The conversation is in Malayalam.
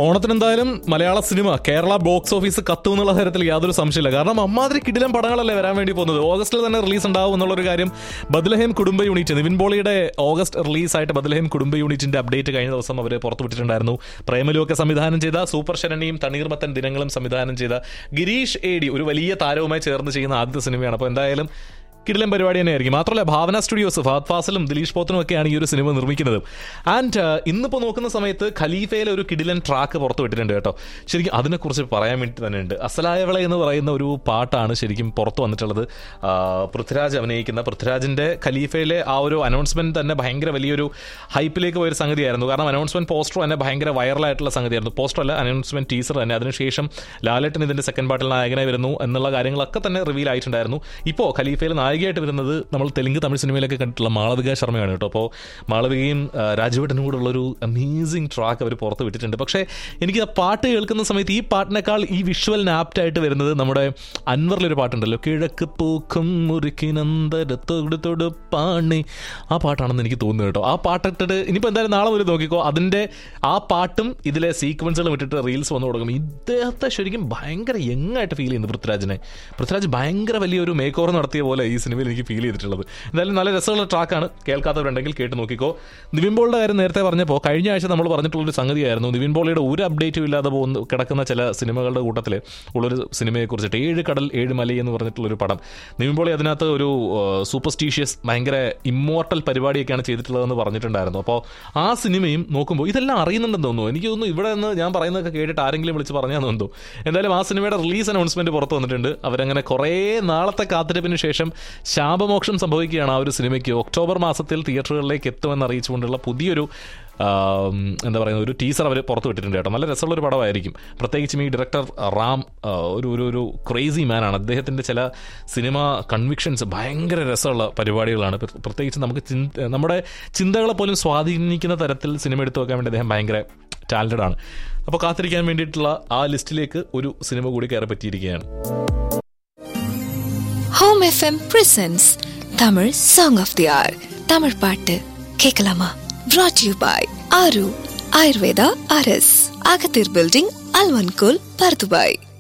ഓണത്തിന് എന്തായാലും മലയാള സിനിമ കേരള ബോക്സ് ഓഫീസ് കത്തും എന്നുള്ള കാര്യത്തിൽ യാതൊരു സംശയമില്ല കാരണം അമ്മാതിരി കിടിലം പടങ്ങളല്ലേ വരാൻ വേണ്ടി പോകുന്നത് ഓഗസ്റ്റിൽ തന്നെ റിലീസ് ഉണ്ടാവും എന്നുള്ളൊരു കാര്യം ബദ്ലഹേം കുടുംബ യൂണിറ്റ് നിവിൻ പോളിയുടെ ഓഗസ്റ്റ് റിലീസായിട്ട് ബദ്ലഹേം കുടുംബ യൂണിറ്റിന്റെ അപ്ഡേറ്റ് കഴിഞ്ഞ ദിവസം അവർ പുറത്തുവിട്ടിട്ടുണ്ടായിരുന്നു പ്രേമലുവൊക്കെ സംവിധാനം ചെയ്ത സൂപ്പർ ശരണിയും തണ്ണീർമത്തൻ ദിനങ്ങളും സംവിധാനം ചെയ്ത ഗിരീഷ് എ ഡി ഒരു വലിയ താരവുമായി ചേർന്ന് ചെയ്യുന്ന ആദ്യത്തെ സിനിമയാണ് അപ്പോൾ എന്തായാലും കിടിലം പരിപാടി തന്നെയായിരിക്കും മാത്രമല്ല ഭാവന സ്റ്റുഡിയോസ് ഫഹദ് ഫാസിലും ദിലീഷ് പോത്തനും ഒക്കെയാണ് ഈ ഒരു സിനിമ നിർമ്മിക്കുന്നത് ആൻഡ് ഇന്നിപ്പോൾ നോക്കുന്ന സമയത്ത് ഖലീഫയിലെ ഒരു കിടിലൻ ട്രാക്ക് പുറത്തു വിട്ടിട്ടുണ്ട് കേട്ടോ ശരിക്കും അതിനെക്കുറിച്ച് പറയാൻ വേണ്ടി തന്നെ ഉണ്ട് അസലായവളെ എന്ന് പറയുന്ന ഒരു പാട്ടാണ് ശരിക്കും പുറത്തു വന്നിട്ടുള്ളത് ആ, പൃഥ്വിരാജ് അഭിനയിക്കുന്ന പൃഥ്വിരാജിന്റെ ഖലീഫയിലെ ആ ഒരു അനൗൺസ്മെന്റ് തന്നെ ഭയങ്കര വലിയൊരു ഹൈപ്പിലേക്ക് പോയൊരു സംഗതിയായിരുന്നു കാരണം അനൗൺസ്മെന്റ് പോസ്റ്റർ തന്നെ ഭയങ്കര വൈറലായിട്ടുള്ള സംഗതിയായിരുന്നു പോസ്റ്റർ അല്ല അനൗൺസ്മെന്റ് ടീസർ തന്നെ അതിനുശേഷം ലാലേട്ടൻ ഇതിന്റെ സെക്കൻഡ് പാർട്ടിൽ നായകനായി വരുന്നു എന്നുള്ള കാര്യങ്ങളൊക്കെ തന്നെ റിവീൽ ആയിട്ടുണ്ടായിരുന്നു ഇപ്പോൾ ഖലീഫയിൽ നായികയായിട്ട് വരുന്നത് നമ്മൾ തെലുങ്ക് തമിഴ് സിനിമയിലൊക്കെ കണ്ടിട്ടുള്ള മാളവിക ശർമ്മയാണ് കേട്ടോ അപ്പോൾ മാളവികയും ആ, രാജുവേട്ടനും കൂടെ ഉള്ളൊരു അമേസിങ് ട്രാക്ക് അവർ പുറത്ത് വിട്ടിട്ടുണ്ട് പക്ഷേ എനിക്ക് ആ പാട്ട് കേൾക്കുന്ന സമയത്ത് ഈ പാട്ടിനേക്കാൾ ഈ വിഷ്വലിന് ആപ്റ്റായിട്ട് വരുന്നത് നമ്മുടെ അൻവറിലൊരു പാട്ടുണ്ടല്ലോ കിഴക്ക് പൂക്കും മുറിക്കിനന്തരത്തോട് പാണി ആ പാട്ടാണെന്ന് എനിക്ക് തോന്നുന്നു കേട്ടോ ആ പാട്ടിട്ടിട്ട് ഇനിയിപ്പോൾ എന്തായാലും നാളെ ഒരു നോക്കിക്കോ അതിൻ്റെ ആ പാട്ടും ഇതിലെ സീക്വൻസുകളും ഇട്ടിട്ട് റീൽസ് വന്നു തുടങ്ങും ഇദ്ദേഹത്തെ ശരിക്കും ഭയങ്കര യങ്ങായിട്ട് ഫീൽ ചെയ്യുന്നു പൃഥ്വിരാജിനെ പൃഥ്വിരാജ് ഭയങ്കര വലിയൊരു മേക്ക് ഓവർ നടത്തിയ പോലെ ഈ സിനിമയിൽ എനിക്ക് ഫീൽ ചെയ്തിട്ടുള്ളത് എന്തായാലും നല്ല രസമുള്ള ട്രാക്കാണ് കേൾക്കാത്തവരുണ്ടെങ്കിൽ കേട്ട് നോക്കിക്കോ നിവിൻ പോളിയുടെ കാര്യം നേരത്തെ പറഞ്ഞപ്പോൾ കഴിഞ്ഞ ആഴ്ച നമ്മൾ പറഞ്ഞിട്ടുള്ളൊരു സംഗതിയായിരുന്നു നിവിൻ പോളിയുടെ ഒരു അപ്ഡേറ്റും ഇല്ലാതെ പോകുന്ന കിടക്കുന്ന ചില സിനിമകളുടെ കൂട്ടത്തിൽ ഉള്ളൊരു സിനിമയെ കുറിച്ചിട്ട് ഏഴ് കടൽ ഏഴ് മല എന്ന് പറഞ്ഞിട്ടുള്ളൊരു പടം നിവിൻ പോളി അതിനകത്ത് ഒരു സൂപ്പർസ്റ്റീഷ്യസ് ഭയങ്കര ഇമ്മോർട്ടൽ പരിപാടിയൊക്കെയാണ് ചെയ്തിട്ടുള്ളതെന്ന് പറഞ്ഞിട്ടുണ്ടായിരുന്നു അപ്പോൾ ആ സിനിമയും നോക്കുമ്പോൾ ഇതെല്ലാം അറിയുന്നുണ്ടെന്ന് തോന്നുന്നു എനിക്ക് തോന്നുന്നു ഇവിടെ നിന്ന് ഞാൻ പറയുന്നതൊക്കെ കേട്ടിട്ട് ആരെങ്കിലും വിളിച്ച് പറഞ്ഞാന്ന് തോന്നുന്നു എന്തായാലും ആ സിനിമയുടെ റിലീസ് അനൗൺസ്മെന്റ് പുറത്ത് വന്നിട്ടുണ്ട് അവരങ്ങനെ കുറേ നാളത്തെ കാത്തിരിപ്പിന് ശേഷം ശാപമോക്ഷം സംഭവിക്കുകയാണ് ആ ഒരു സിനിമയ്ക്ക് ഒക്ടോബർ മാസത്തിൽ തിയേറ്ററുകളിലേക്ക് എത്തുമെന്ന് അറിയിച്ചുകൊണ്ടുള്ള പുതിയൊരു ആം, എന്താ പറയുക ഒരു ടീസർ അവർ പുറത്ത് വിട്ടിട്ടുണ്ട് കേട്ടോ നല്ല രസമുള്ള ഒരു പടമായിരിക്കും പ്രത്യേകിച്ചും ഈ ഡയറക്ടർ റാം ആ, ഒരു ഒരു ഒരു ക്രേസി മാനാണ് അദ്ദേഹത്തിൻ്റെ ചില സിനിമ കൺവിക്ഷൻസ് ഭയങ്കര രസമുള്ള പരിപാടികളാണ് പ്ര- പ്രത്യേകിച്ച് നമുക്ക് ചിന്ത നമ്മുടെ ചിന്തകളെ പോലും സ്വാധീനിക്കുന്ന തരത്തിൽ സിനിമ എടുത്തു വെക്കാൻ വേണ്ടി അദ്ദേഹം ഭയങ്കര ടാലൻറ്റഡ് ആണ് അപ്പോൾ കാത്തിരിക്കാൻ വേണ്ടിയിട്ടുള്ള ആ ലിസ്റ്റിലേക്ക് ഒരു സിനിമ കൂടി കയറി പറ്റിയിരിക്കുകയാണ് home F M presents Tamil song of the hour Tamil பாட்டு கேட்கலாமா brought you by Aaru Ayurveda அரஸ் அகத்தீர் பில்டிங் அல்வன்கோல் பர்துபாய்